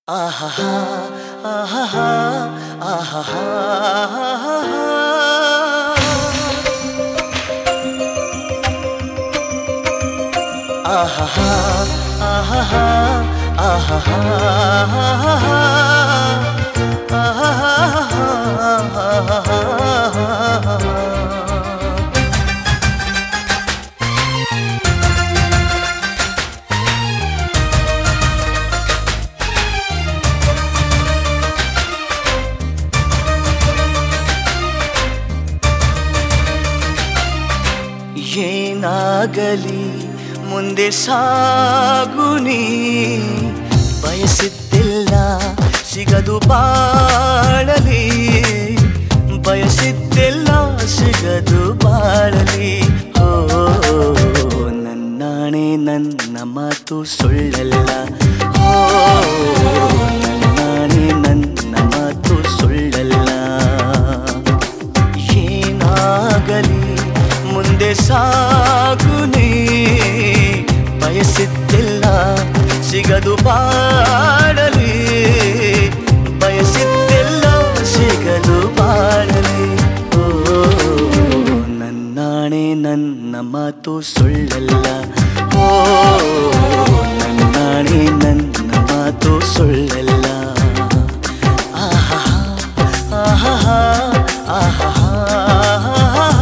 ಆಹಾ ಆಹಾ ಆಹಾ ಆಹಾ ಆಹಾ ಆಹಾ ಏನಾಗಲಿ ಮುಂದೆ ಸಾಗುನಿ ಬಯಸಿದ್ದಿಲ್ಲ ಸಿಗದು ಬಾಳಲಿ ಬಯಸಿದ್ದಿಲ್ಲ ಸಿಗದು ಬಾಳಲಿ ಓ ನನ್ನಾಣೆ ನನ್ನ ಮಾತು ಸುಳ್ಳಲ್ಲ ಓ ನನ್ನಾಣೆ ನನ್ನ ಮಾತು ಸುಳ್ಳಲ್ಲ ಏನಾಗಲಿ ಮುಂದೆ ಸಾಗುನಿ ಬಯಸಿದ್ದಿಲ್ಲ ಸಿಗದು ಬಾಡಲಿ ಬಯಸಿದ್ದಿಲ್ಲ ಸಿಗದು ಬಾಡಲಿ ಓ ನನ್ನಾಣೆ ನನ್ನ ಮಾತು ಸುಳ್ಳಲ್ಲ ಓ ನನ್ನಾಣೆ ನನ್ನ ಮಾತು ಸುಳ್ಳಲ್ಲ ಆಹಾ ಆಹಾ ಆಹಾ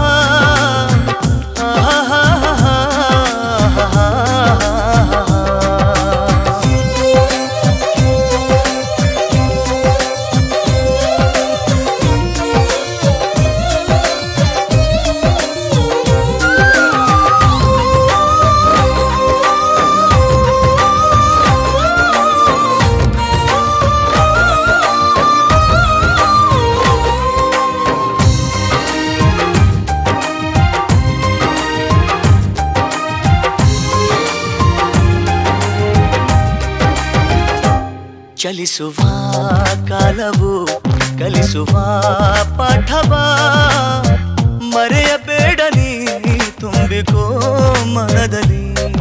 ಚಲಿಸುವ ಕಾಲವು ಕಲಿಸುವ ಪಾಠವ ಮರೆಯಬೇಡ ನೀ ತುಂಬಿಕೋ ಮನದಲ್ಲಿ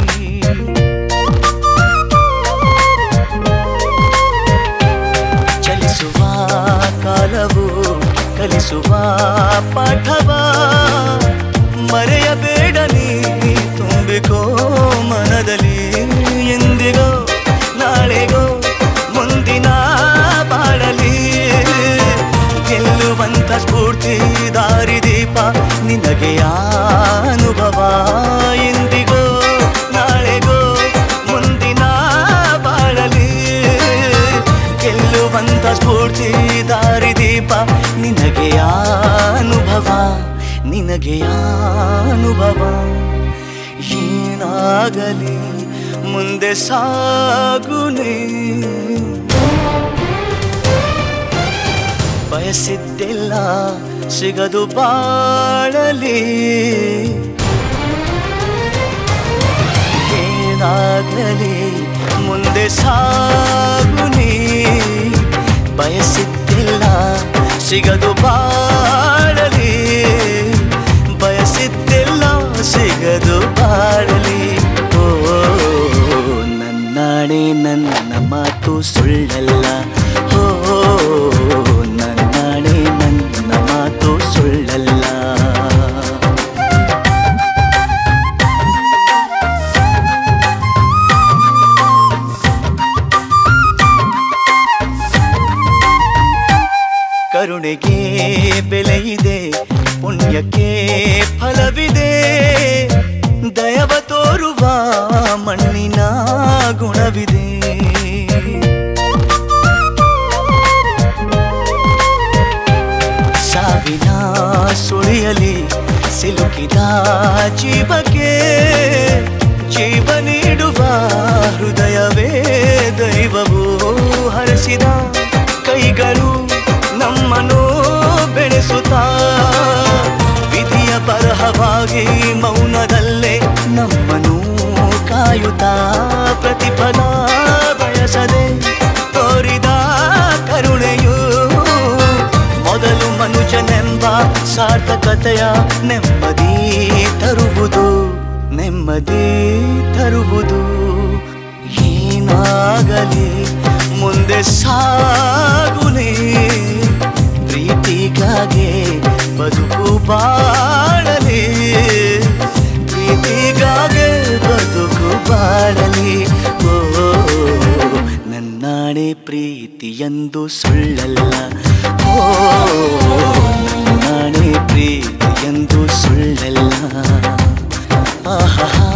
ಚಲಿಸುವ ಕಾಲವು ಕಲಿಸುವ ಪಾಠವ ಮರೆಯಬೇಡ ನೀ ತುಂಬಿಕೋ ಮನದಲ್ಲಿ ಎಂದಿಗೋ ನಾಳೆಗೋ ಮುಂದಿನ ಬಾಳಲಿ ಗೆಲ್ಲುವಂತ ಸ್ಫೂರ್ತಿ ದಾರಿದೀಪ ನಿನಗೆ ಅನುಭವ ಎಂದಿಗೋ ನಾಳೆಗೋ ಮುಂದಿನ ಬಾಳಲಿ ಗೆಲ್ಲುವಂತ ಸ್ಫೂರ್ತಿ ದಾರಿದೀಪ ನಿನಗೆ ಅನುಭವ ನಿನಗೆ ಅನುಭವ ಏನಾಗಲಿ ಮುಂದೆ ಸಾಗುನೇ ಬಯಸಿದ್ದಿಲ್ಲ ಸಿಗದು ಬಾಳಲಿ ಏನಾಗಲಿ ಮುಂದೆ ಸಾಗುನಿ ಬಯಸಿದ್ದಿಲ್ಲ ಸಿಗದು ಬಾಳಲಿ ಬಯಸಿದ್ದಿಲ್ಲ ಸಿಗದು ಬಾಳಲಿ ಓ ನನ್ನಾಣೆ ನನ್ನ ಮಾತು ಸುಳ್ಳಲ್ಲ ಓ ನನ್ನಾಣೆ ನನ್ನ ಮಾತು ಸುಳ್ಳಲ್ಲ ಕರುಣೆಗೆ ಬೆಲೆಯಿದೆ ಪುಣ್ಯಕ್ಕೆ ಫಲವಿದೆ ದಯವ ತೋರುವ ಮಣ್ಣಿನ ಗುಣವಿದೆ ಸಾವಿನ ಸುಳಿಯಲಿ ಸಿಲುಕಿದ ಜೀವಕ್ಕೆ ಜೀವ ನೀಡುವ ಹೃದಯವೇ ದೈವವು ಹರಸಿದ ಕೈಗಳು ನಮ್ಮನ್ನು ಬೆಳೆಸುತ್ತಾ ವಿಧಿಯ ಬರಹವಾಗಿ ಮೌನದಲ್ಲೇ ನಮ್ಮನ್ನು ಕಾಯುತ್ತಾ ಪ್ರತಿಫಲ ಬಯಸದೆ ತೋರಿದ ಕರುಣೆಯು ಮೊದಲು ಮನುಜನೆಂಬ ಸಾರ್ಥಕತೆಯ ನೆಮ್ಮದಿ ತರುವುದು ನೆಮ್ಮದಿ ತರುವುದು ಏನಾಗಲಿ ಮುಂದೆ ಪ್ರೀತಿಯಂದು ಸುಳ್ಳಲ್ಲ ಓ ನನ್ನಾಣೆ ಪ್ರೀತಿಯಂದು ಸುಳ್ಳಲ್ಲ ಆಹಾ